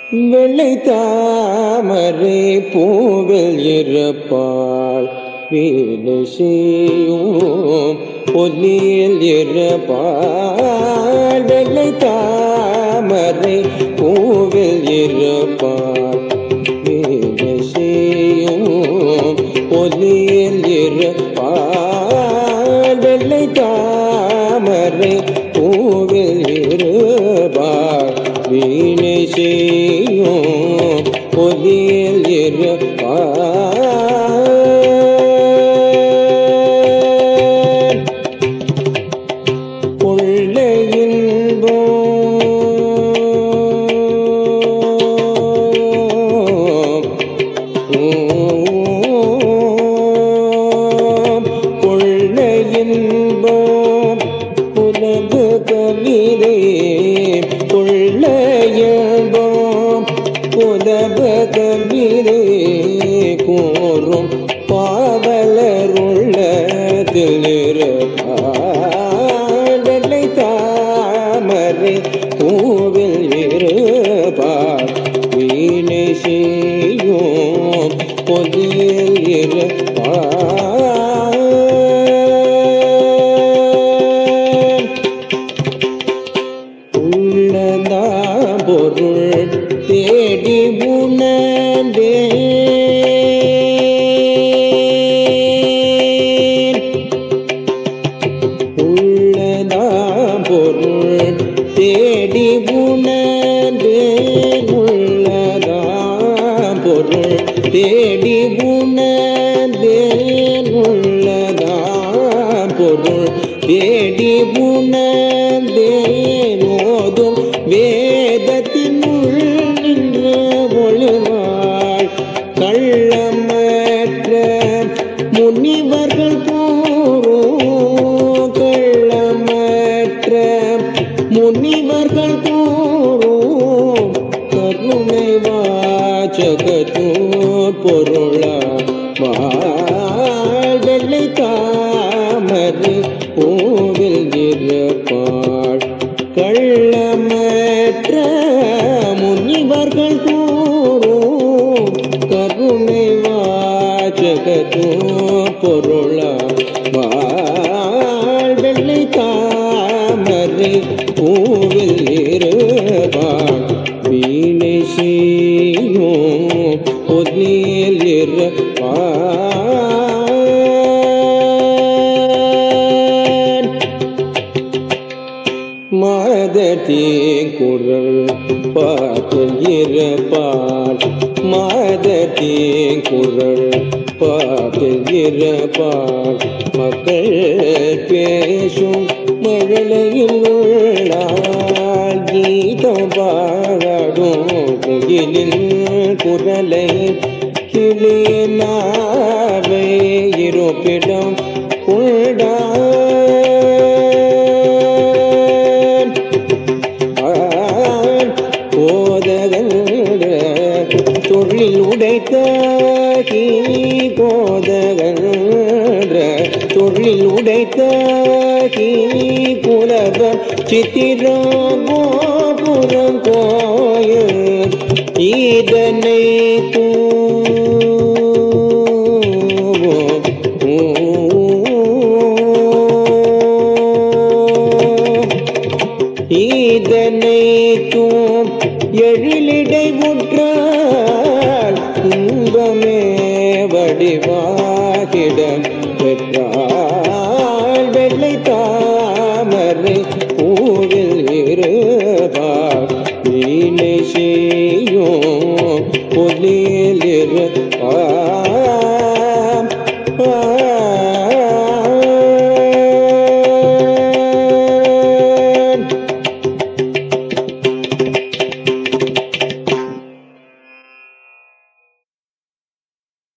வெள்ளை தாமரை பூவில் இருப்பாள் வீடு செய்யும் பொல்லியில் இருப்பாள் வெள்ளை தாமரை பூவில் இருப்பாள் வீடு செய்யும் பொல்லியில் இருப்பாள் வெள்ளை தாமரை பூவில் இருப்பாள் வீணை செய்யும் பொதியில் இருப்பார் கொள்ள இன்பம் கொள்ள இன்பம் புலவு கவிதை கொள்ள இன்பம் புலவு கவிதை கூறும் பாவலருள்ளத்தில் இருப்பாடலை தாமரை பூவில் இருப்பார் வீணை செய்யும் பொதியில் இருப்பார் உள்ளதா பொருள் தேடி உணர்ந்தே உள்ளதா பொருள் தேடி உணர்ந்தேன் உள்ளதா பொருள் தேடி உணர்ந்தேன் உள்ளதா பொருள் தேடி உணர்ந்தேன் ஓதும் வேதத்தின் உள் நின்ற ஒளிவாள் கள்ளமற்ற முனிவர்கள் கூறும் கள்ளமற்ற முனிவர்கள் கூறும் கருணை வாச்சகத்தோ பொருளா வாழ்வெள்ளை தாமரை பூவில் இருப்பாள் கள்ளமற்ற முனிவர்கள் கூறும் கருணை வாச்சகத்தோ பொருளா வாழ்வெள்ளை தாமரை பூவில் இருப்பாள் வீணை செய்யும் பொதியில் இருப்பான் மாதத்தே குரல் பாட்டில் இருப்பாள் மாதத்தே குரல் பாட்டில் இருப்பாள் மக்கள் பேசும் மழலையில் உள்ளாள் கீதம் பாடும் குயிலில் குரலை கிளியனாவை இருப்பிடம் கொண்டான் போதகன்ற தொழில் உடைத்தாகி போதகன்ற தொழில் உடைத்தாகி புலவர் சித்திரம் கோபுரம் கோயில் இதனை இதனை தூம் எழிலிடை உற்றால் துன்பமே வடிவாகிடம் பெற்றால் வெள்ளை தாமரை பூவில் இருப்பார் வீணை செய்யும் பொலியில் இருப்பார்